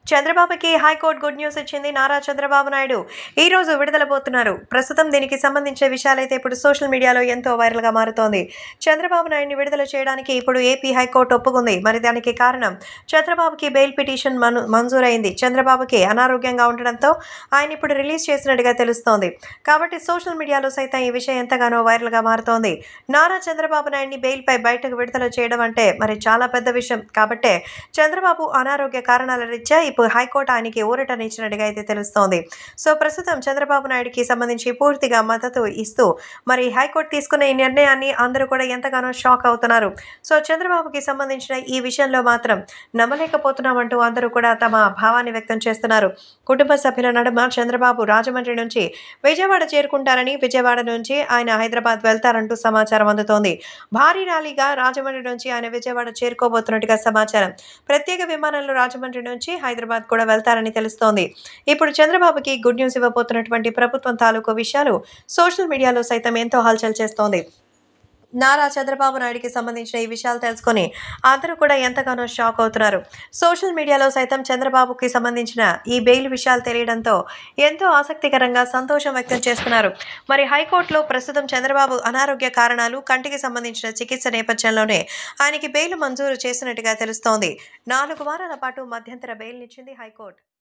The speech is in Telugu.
చంద్రబాబుకి హైకోర్టు గుడ్ న్యూస్ ఇచ్చింది నారా చంద్రబాబు నాయుడు ఈ రోజు విడుదలబోతున్నారు ప్రస్తుతం దీనికి సంబంధించిన విషయాలైతే ఇప్పుడు సోషల్ మీడియాలో ఎంతో వైరల్గా మారుతోంది చంద్రబాబు నాయుడిని విడుదల చేయడానికి ఇప్పుడు ఏపీ హైకోర్టు ఒప్పుకుంది మరి దానికి కారణం చంద్రబాబుకి బెయిల్ పిటిషన్ మను మంజూరైంది చంద్రబాబుకి అనారోగ్యంగా ఉండడంతో ఆయన ఇప్పుడు రిలీజ్ చేసినట్టుగా తెలుస్తోంది కాబట్టి సోషల్ మీడియాలో సైతం ఈ విషయం ఎంతగానో వైరల్గా మారుతోంది నారా చంద్రబాబు నాయుడిని బెయిల్పై బయటకు విడుదల చేయడం అంటే మరి చాలా పెద్ద విషయం కాబట్టే చంద్రబాబు అనారోగ్య కారణాల రీత్యా ఇప్పుడు హైకోర్టు ఆయనకి ఊరటనిచ్చినట్టుగా అయితే తెలుస్తోంది సో ప్రస్తుతం చంద్రబాబు నాయుడికి సంబంధించి పూర్తిగా మద్దతు ఇస్తూ మరి హైకోర్టు తీసుకున్న ఈ నిర్ణయాన్ని అందరూ కూడా ఎంతగానో షాక్ అవుతున్నారు సో చంద్రబాబుకి సంబంధించిన ఈ విషయంలో మాత్రం నమ్మలేకపోతున్నామంటూ అందరూ కూడా తమ భావాన్ని వ్యక్తం చేస్తున్నారు కుటుంబ సభ్యుల నడుమ చంద్రబాబు రాజమండ్రి నుంచి విజయవాడ చేరుకుంటారని విజయవాడ నుంచి ఆయన హైదరాబాద్ వెళ్తారంటూ సమాచారం అందుతోంది భారీ ర్యాలీగా రాజమండ్రి నుంచి ఆయన విజయవాడ చేరుకోబోతున్నట్టుగా సమాచారం ప్రత్యేక విమానంలో రాజమండ్రి నుంచి హైదరాబాద్ కూడా వెళ్తారని తెలుస్తోంది ఇప్పుడు చంద్రబాబుకి గుడ్ న్యూస్ ఇవ్వబోతున్నటువంటి ప్రభుత్వం తాలూకు విషయాలు సోషల్ మీడియాలో సైతం ఎంతో హల్చల్ చేస్తోంది నారా చంద్రబాబు నాయుడికి సంబంధించిన ఈ విషయాలు తెలుసుకొని అందరూ కూడా ఎంతగానో షాక్ అవుతున్నారు సోషల్ మీడియాలో సైతం చంద్రబాబుకి సంబంధించిన ఈ బెయిల్ విషయాలు తెలియడంతో ఎంతో ఆసక్తికరంగా సంతోషం వ్యక్తం చేస్తున్నారు మరి హైకోర్టులో ప్రస్తుతం చంద్రబాబు అనారోగ్య కారణాలు కంటికి సంబంధించిన చికిత్స నేపథ్యంలోనే ఆయనకి బెయిల్ మంజూరు చేసినట్టుగా తెలుస్తోంది నాలుగు వారాల పాటు మధ్యంతర బెయిల్నిచ్చింది హైకోర్టు